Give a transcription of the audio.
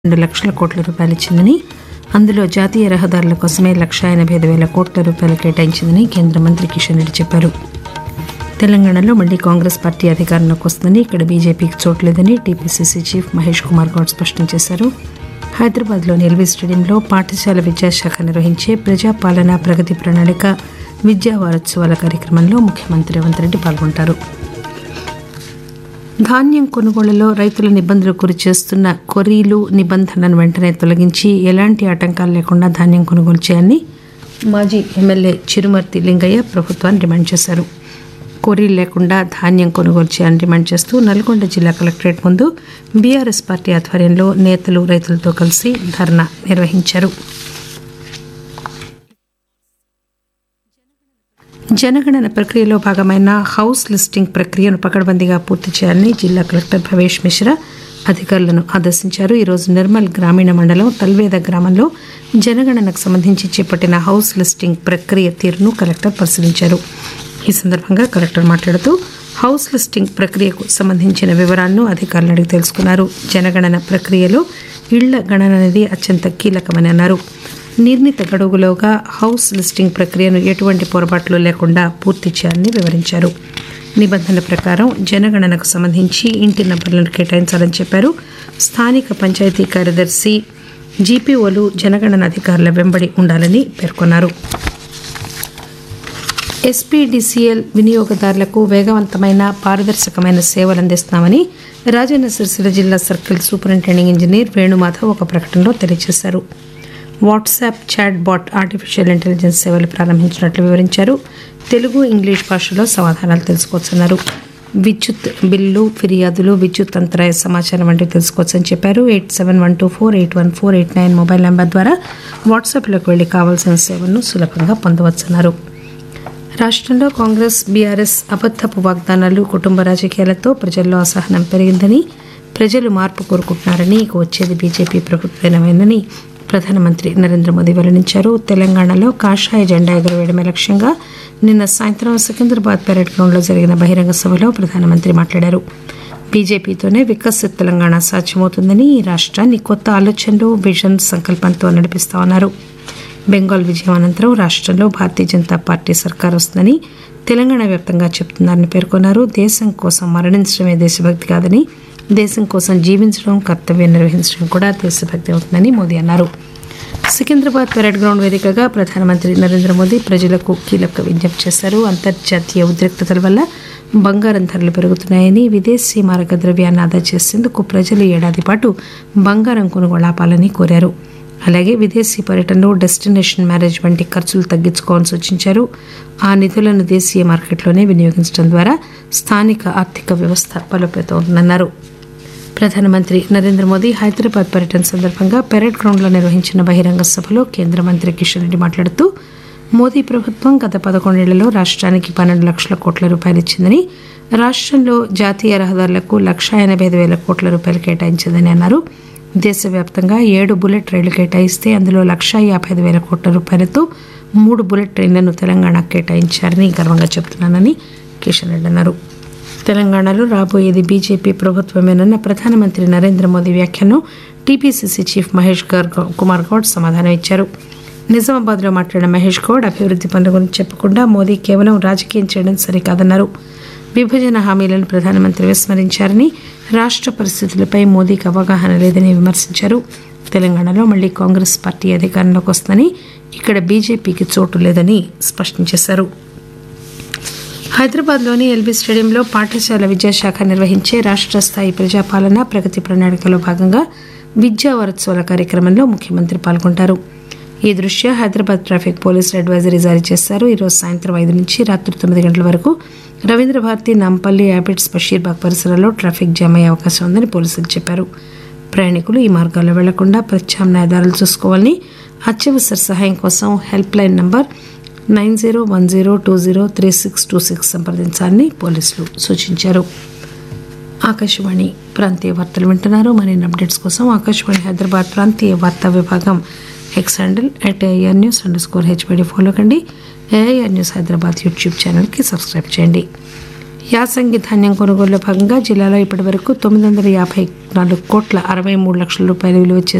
రెండు లక్షల కోట్ల రూపాయలు ఇచ్చిందని అందులో జాతీయ రహదారుల కోసమే లక్ష ఎనభై ఐదు వేల కోట్ల రూపాయలు కేటాయించిందని కేంద్ర మంత్రి కిషన్ రెడ్డి చెప్పారు తెలంగాణలో మళ్లీ కాంగ్రెస్ పార్టీ అధికారంలోకి వస్తుందని ఇక్కడ బీజేపీకి చోట్లేదని టీపీసీసీ చీఫ్ మహేష్ కుమార్ గౌడ్ స్పష్టం చేశారు హైదరాబాద్లోని ఎల్వీ స్టేడియంలో పాఠశాల విద్యాశాఖ నిర్వహించే ప్రజాపాలన ప్రగతి ప్రణాళిక విద్యా వారోత్సవాల కార్యక్రమంలో ముఖ్యమంత్రి రేవంత్ రెడ్డి పాల్గొంటారు ధాన్యం కొనుగోళ్లలో రైతులను ఇబ్బందులకు గురి చేస్తున్న కొరీలు నిబంధనలను వెంటనే తొలగించి ఎలాంటి ఆటంకాలు లేకుండా ధాన్యం కొనుగోలు చేయాలని మాజీ ఎమ్మెల్యే చిరుమర్తి లింగయ్య ప్రభుత్వాన్ని డిమాండ్ చేశారు కొరీలు లేకుండా ధాన్యం కొనుగోలు చేయాలని డిమాండ్ చేస్తూ నల్గొండ జిల్లా కలెక్టరేట్ ముందు బీఆర్ఎస్ పార్టీ ఆధ్వర్యంలో నేతలు రైతులతో కలిసి ధర్నా నిర్వహించారు జనగణన ప్రక్రియలో భాగమైన హౌస్ లిస్టింగ్ ప్రక్రియను పకడ్బందీగా పూర్తి చేయాలని జిల్లా కలెక్టర్ భవేష్ మిశ్రా అధికారులను ఆదేశించారు ఈరోజు నిర్మల్ గ్రామీణ మండలం తల్వేద గ్రామంలో జనగణనకు సంబంధించి చేపట్టిన హౌస్ లిస్టింగ్ ప్రక్రియ తీరును కలెక్టర్ పరిశీలించారు ఈ సందర్భంగా కలెక్టర్ మాట్లాడుతూ హౌస్ లిస్టింగ్ ప్రక్రియకు సంబంధించిన వివరాలను అధికారులను అడిగి తెలుసుకున్నారు జనగణన ప్రక్రియలో ఇళ్ల గణన అనేది అత్యంత కీలకమని అన్నారు నిర్ణీత గడువులోగా హౌస్ లిస్టింగ్ ప్రక్రియను ఎటువంటి పొరపాట్లు లేకుండా పూర్తి చేయాలని వివరించారు నిబంధనల ప్రకారం జనగణనకు సంబంధించి ఇంటి నంబర్లను కేటాయించాలని చెప్పారు స్థానిక పంచాయతీ కార్యదర్శి జీపీఓలు జనగణన అధికారుల వెంబడి ఉండాలని పేర్కొన్నారు ఎస్పీడీసీఎల్ వినియోగదారులకు వేగవంతమైన పారదర్శకమైన సేవలు అందిస్తున్నామని రాజన్న సిరిసిల్ల జిల్లా సర్కిల్ సూపరింటెండింగ్ ఇంజనీర్ వేణుమాధవ్ ఒక ప్రకటనలో తెలియజేశారు WhatsApp chatbot artificial intelligence సేవలు ప్రారంభించినట్లు వివరించారు తెలుగు ఇంగ్లీష్ భాషలో సమాధానాలు తెలుసుకోవచ్చన్నారు విద్యుత్ బిల్లు ఫిర్యాదులు విద్యుత్ అంతరాయ సమాచారం వంటివి తెలుసుకోవచ్చని చెప్పారు eight seven one two four eight one four eight nine mobile number ద్వారా వాట్సాప్లోకి వెళ్లి కావాల్సిన సేవలను సులభంగా పొందవచ్చన్నారు రాష్ట్రంలో కాంగ్రెస్ బీఆర్ఎస్ అబద్దపు వాగ్దానాలు కుటుంబ రాజకీయాలతో ప్రజల్లో అసహనం పెరిగిందని ప్రజలు మార్పు కోరుకుంటున్నారని ఇక వచ్చేది బీజేపీ ప్రభుత్వమేనని ప్రధానమంత్రి నరేంద్ర మోదీ వెల్లడించారు తెలంగాణలో కాషాయ జెండా ఎగురవేయడమే లక్ష్యంగా నిన్న సాయంత్రం సికింద్రాబాద్ పెరేడ్ గ్రౌండ్లో జరిగిన బహిరంగ సభలో ప్రధానమంత్రి మాట్లాడారు బీజేపీతోనే వికసిత్ తెలంగాణ సాధ్యమవుతుందని ఈ రాష్ట్రాన్ని కొత్త ఆలోచనలు విజన్ సంకల్పంతో నడిపిస్తామన్నారు బెంగాల్ విజయం అనంతరం రాష్ట్రంలో భారతీయ జనతా పార్టీ సర్కార్ వస్తుందని తెలంగాణ వ్యాప్తంగా చెబుతున్నారని పేర్కొన్నారు దేశం కోసం మరణించడమే దేశభక్తి కాదని దేశం కోసం జీవించడం కర్తవ్యం నిర్వహించడం కూడా దేశభక్తి అవుతుందని మోదీ అన్నారు సికింద్రాబాద్ పెరేడ్ గ్రౌండ్ వేదికగా ప్రధానమంత్రి నరేంద్ర మోదీ ప్రజలకు కీలక విజ్ఞప్తి చేశారు అంతర్జాతీయ ఉద్రిక్తతల వల్ల బంగారం ధరలు పెరుగుతున్నాయని విదేశీ మారక ద్రవ్యాన్ని ఆదా చేసేందుకు ప్రజలు ఏడాది పాటు బంగారం కొనుగోలు ఆపాలని కోరారు అలాగే విదేశీ పర్యటనలో డెస్టినేషన్ మ్యారేజ్ వంటి ఖర్చులు తగ్గించుకోవాలని సూచించారు ఆ నిధులను దేశీయ మార్కెట్లోనే వినియోగించడం ద్వారా స్థానిక ఆర్థిక వ్యవస్థ బలోపేతమవుతుందన్నారు ప్రధానమంత్రి నరేంద్ర మోదీ హైదరాబాద్ పర్యటన సందర్భంగా పెరేడ్ గ్రౌండ్లో నిర్వహించిన బహిరంగ సభలో కేంద్ర మంత్రి కిషన్ రెడ్డి మాట్లాడుతూ మోదీ ప్రభుత్వం గత పదకొండేళ్లలో రాష్ట్రానికి పన్నెండు లక్షల కోట్ల రూపాయలు ఇచ్చిందని రాష్ట్రంలో జాతీయ రహదారులకు లక్ష ఎనభై ఐదు వేల కోట్ల రూపాయలు కేటాయించిందని అన్నారు దేశవ్యాప్తంగా ఏడు బుల్లెట్ రైళ్లు కేటాయిస్తే అందులో లక్ష యాభై ఐదు వేల కోట్ల రూపాయలతో మూడు బుల్లెట్ ట్రైన్లను తెలంగాణకు కేటాయించారని గర్వంగా చెబుతున్నానని కిషన్ రెడ్డి అన్నారు తెలంగాణలో రాబోయేది బీజేపీ ప్రభుత్వమేనన్న ప్రధానమంత్రి నరేంద్ర మోదీ వ్యాఖ్యను టీపీసీసీ చీఫ్ మహేష్ గౌర్ కుమార్ గౌడ్ సమాధానం ఇచ్చారు నిజామాబాద్లో మాట్లాడిన మహేష్ గౌడ్ అభివృద్ధి పనుల గురించి చెప్పకుండా మోదీ కేవలం రాజకీయం చేయడం సరికాదన్నారు విభజన హామీలను ప్రధానమంత్రి విస్మరించారని రాష్ట్ర పరిస్థితులపై మోదీకి అవగాహన లేదని విమర్శించారు తెలంగాణలో మళ్లీ కాంగ్రెస్ పార్టీ అధికారంలోకి వస్తుందని ఇక్కడ బీజేపీకి చోటు లేదని స్పష్టం చేశారు హైదరాబాద్లోని ఎల్బీ స్టేడియంలో పాఠశాల విద్యాశాఖ నిర్వహించే రాష్ట్ర స్థాయి ప్రజాపాలన ప్రగతి ప్రణాళికలో భాగంగా విద్యా వారోత్సవాల కార్యక్రమంలో ముఖ్యమంత్రి పాల్గొంటారు ఈ దృష్ట్యా హైదరాబాద్ ట్రాఫిక్ పోలీసులు అడ్వైజరీ జారీ చేశారు ఈరోజు సాయంత్రం ఐదు నుంచి రాత్రి తొమ్మిది గంటల వరకు రవీంద్ర భారతి నాంపల్లి యాబిట్స్ బషీర్బాగ్ పరిసరాల్లో ట్రాఫిక్ జామ్ అయ్యే అవకాశం ఉందని పోలీసులు చెప్పారు ప్రయాణికులు ఈ మార్గాల్లో వెళ్లకుండా ప్రత్యామ్నాయ దారులు చూసుకోవాలని అత్యవసర సహాయం కోసం helpline number nine zero one zero two zero three six two six సంప్రదించాలని పోలీసులు సూచించారు ఆకాశవాణి ప్రాంతీయ వార్తలు వింటున్నారు మరిన్ని అప్డేట్స్ కోసం ఆకాశవాణి హైదరాబాద్ ప్రాంతీయ వార్తా విభాగం X handle at AIR news underscore HYD follow కండి ఏఐఆర్ న్యూస్ హైదరాబాద్ యూట్యూబ్ ఛానల్కి సబ్స్క్రైబ్ చేయండి యాసంగి ధాన్యం కొనుగోలులో భాగంగా జిల్లాలో ఇప్పటి వరకు తొమ్మిది వందల యాభై నాలుగు కోట్ల అరవై మూడు లక్షల రూపాయలు విలువ చేసే